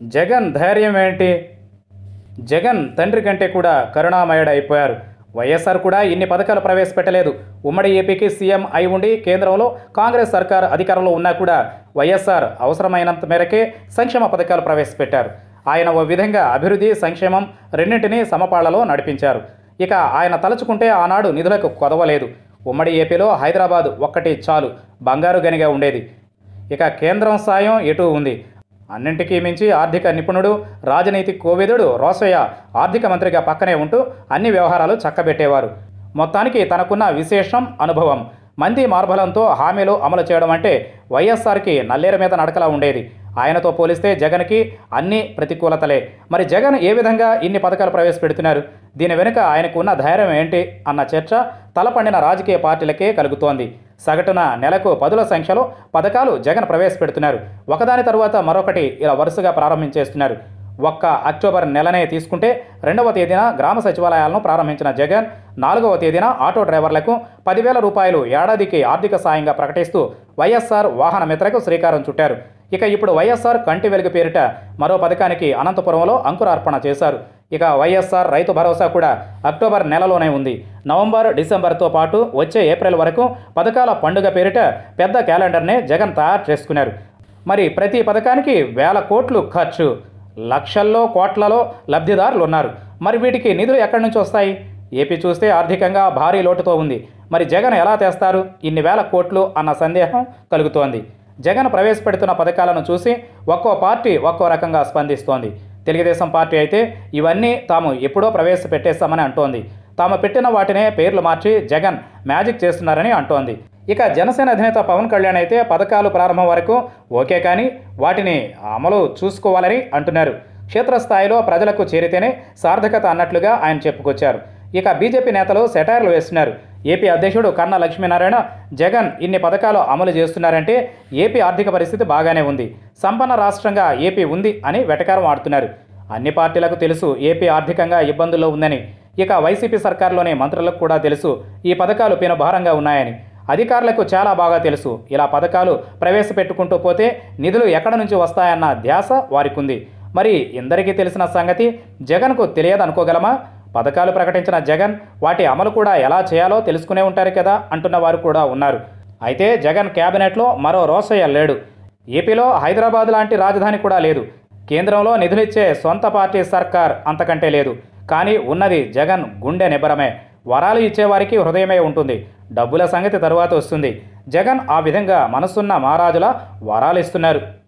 జగన్ ధైర్యం ఏంటి జగన్ తండ్రి కంటే కూడా కరుణామయుడు అయిపోయారు వైఎస్ఆర్ కూడా ఇన్ని పథకాలు ప్రవేశపెట్టలేదు ఉమ్మడి ఏపీకి సీఎం అయి ఉండి కేంద్రంలో కాంగ్రెస్ సర్కార్ అధికారంలో ఉన్నా కూడా వైఎస్ఆర్ అవసరమైనంత మేరకే సంక్షేమ పథకాలు ప్రవేశపెట్టారు ఆయన ఓ విధంగా అభివృద్ధి సంక్షేమం రెండింటినీ సమపాళ్లలో నడిపించారు ఇక ఆయన తలుచుకుంటే ఆనాడు నిధులకు కొదవలేదు ఉమ్మడి ఏపీలో హైదరాబాద్ ఒక్కటి చాలు బంగారు గనిగా ఉండేది ఇక కేంద్రం సాయం ఎటు ఉంది అన్నింటికీ మించి ఆర్థిక నిపుణుడు రాజనీతి కోవిదుడు రోసయ్య ఆర్థిక మంత్రిగా పక్కనే ఉంటూ అన్ని వ్యవహారాలు చక్కబెట్టేవారు మొత్తానికి తనకున్న విశేషం అనుభవం మంది మార్బలంతో హామీలు అమలు చేయడం అంటే వైఎస్ఆర్కి నల్లేరు మీద నడకలా ఉండేది ఆయనతో పోలిస్తే జగన్కి అన్ని ప్రతికూలతలే మరి జగన్ ఏ విధంగా ఇన్ని పథకాలు ప్రవేశపెడుతున్నారు దీని వెనుక ఆయనకు ఉన్న ధైర్యం ఏంటి అన్న చర్చ తలపండిన రాజకీయ పార్టీలకే కలుగుతోంది సగటున నెలకు పదుల సంఖ్యలో పథకాలు జగన్ ప్రవేశపెడుతున్నారు ఒకదాని తరువాత మరొకటి ఇలా వరుసగా ప్రారంభించేస్తున్నారు ఒక్క అక్టోబర్ నెలనే తీసుకుంటే రెండవ తేదీన గ్రామ సచివాలయాలను ప్రారంభించిన జగన్ నాలుగవ తేదీన ఆటో డ్రైవర్లకు పదివేల రూపాయలు ఏడాదికి ఆర్థిక సాయంగా ప్రకటిస్తూ వైఎస్ఆర్ వాహన మిత్రకు శ్రీకారం చుట్టారు ఇక ఇప్పుడు వైఎస్ఆర్ కంటి వెలుగు పేరిట మరో పథకానికి అనంతపురంలో అంకురార్పణ చేశారు ఇక వైఎస్ఆర్ రైతు భరోసా కూడా అక్టోబర్ నెలలోనే ఉంది నవంబర్ డిసెంబర్తో పాటు వచ్చే ఏప్రిల్ వరకు పథకాల పండుగ పేరిట పెద్ద క్యాలెండర్నే జగన్ తయారు చేసుకున్నారు మరి ప్రతి పథకానికి వేల కోట్లు ఖర్చు లక్షల్లో కోట్లలో లబ్ధిదారులు ఉన్నారు మరి వీటికి నిధులు ఎక్కడి నుంచి వస్తాయి ఏపీ చూస్తే ఆర్థికంగా భారీ లోటుతో ఉంది మరి జగన్ ఎలా తెస్తారు ఇన్ని వేల కోట్లు అన్న సందేహం కలుగుతోంది జగన్ ప్రవేశపెడుతున్న పథకాలను చూసి ఒక్కో పార్టీ ఒక్కో రకంగా స్పందిస్తోంది తెలుగుదేశం పార్టీ అయితే ఇవన్నీ తాము ఎప్పుడో ప్రవేశపెట్టేస్తామని అంటోంది తాము పెట్టిన వాటినే పేర్లు మార్చి జగన్ మ్యాజిక్ చేస్తున్నారని అంటోంది ఇక జనసేన అధినేత పవన్ కళ్యాణ్ అయితే పథకాలు ప్రారంభం వరకు ఓకే కానీ వాటిని అమలు చూసుకోవాలని అంటున్నారు క్షేత్రస్థాయిలో ప్రజలకు చేరితేనే సార్థకత అన్నట్లుగా ఆయన చెప్పుకొచ్చారు ఇక బీజేపీ నేతలు సెటైర్లు వేస్తున్నారు ఏపీ అధ్యక్షుడు కన్నా లక్ష్మీనారాయణ జగన్ ఇన్ని పథకాలు అమలు చేస్తున్నారంటే ఏపీ ఆర్థిక పరిస్థితి బాగానే ఉంది సంపన్న రాష్ట్రంగా ఏపీ ఉంది అని వెటకారం ఆడుతున్నారు అన్ని పార్టీలకు తెలుసు ఏపీ ఆర్థికంగా ఇబ్బందుల్లో ఉందని ఇక వైసీపీ సర్కార్లోని మంత్రులకు కూడా తెలుసు ఈ పథకాలు పెను భారంగా ఉన్నాయని అధికారులకు చాలా బాగా తెలుసు ఇలా పథకాలు ప్రవేశపెట్టుకుంటూ పోతే నిధులు ఎక్కడ నుంచి వస్తాయన్న ధ్యాస వారికుంది మరి ఇందరికీ తెలిసిన సంగతి జగన్కు తెలియదనుకోగలమా పథకాలు ప్రకటించిన జగన్ వాటి అమలు కూడా ఎలా చేయాలో తెలుసుకునే ఉంటారు కదా అంటున్న వారు కూడా ఉన్నారు అయితే జగన్ క్యాబినెట్లో మరో రోసయ్య లేడు ఏపీలో హైదరాబాద్ లాంటి రాజధాని కూడా లేదు కేంద్రంలో నిధులిచ్చే సొంత పార్టీ సర్కార్ అంతకంటే లేదు కానీ ఉన్నది జగన్ గుండె నిబ్బరమే వరాలు ఇచ్చేవారికి హృదయమే ఉంటుంది డబ్బుల సంగతి తరువాత వస్తుంది జగన్ ఆ విధంగా మనసున్న మహారాజుల వరాలు ఇస్తున్నారు